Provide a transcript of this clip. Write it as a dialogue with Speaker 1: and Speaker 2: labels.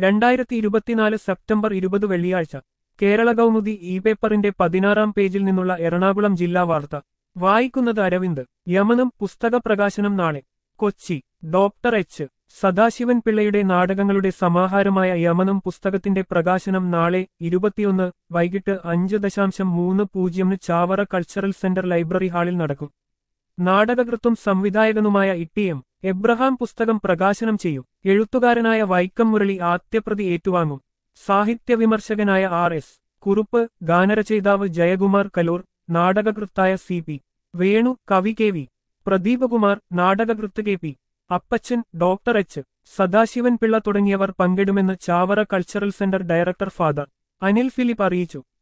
Speaker 1: രണ്ടായിരത്തി ഇരുപത്തിനാല് സെപ്റ്റംബർ ഇരുപത് വെള്ളിയാഴ്ച കേരള കൗമുദി ഇ പേപ്പറിന്റെ പതിനാറാം പേജിൽ നിന്നുള്ള എറണാകുളം ജില്ലാ വാർത്ത വായിക്കുന്നത് അരവിന്ദ് യമനം പുസ്തക പ്രകാശനം നാളെ കൊച്ചി ഡോക്ടർ എച്ച് സദാശിവൻ പിള്ളയുടെ നാടകങ്ങളുടെ സമാഹാരമായ യമനം പുസ്തകത്തിന്റെ പ്രകാശനം നാളെ ഇരുപത്തിയൊന്ന് വൈകിട്ട് അഞ്ച് ദശാംശം മൂന്ന് പൂജ്യമിന് ചാവറ കൾച്ചറൽ സെന്റർ ലൈബ്രറി ഹാളിൽ നടക്കും നാടകകൃത്തും സംവിധായകനുമായ ഇട്ടിഎം എബ്രഹാം പുസ്തകം പ്രകാശനം ചെയ്യും എഴുത്തുകാരനായ വൈക്കം മുരളി ആദ്യപ്രതി ഏറ്റുവാങ്ങും സാഹിത്യവിമർശകനായ ആർ എസ് കുറുപ്പ് ഗാനരചയിതാവ് ജയകുമാർ കലൂർ നാടകകൃത്തായ സി പി വേണു കവി കെ വി പ്രദീപകുമാർ നാടകകൃത്ത് K P Appachan doctor H Sadasivan Pillai തുടങ്ങിയവർ പങ്കിടുമെന്ന് Chavara cultural centre director father Anil Philip അറിയിച്ചു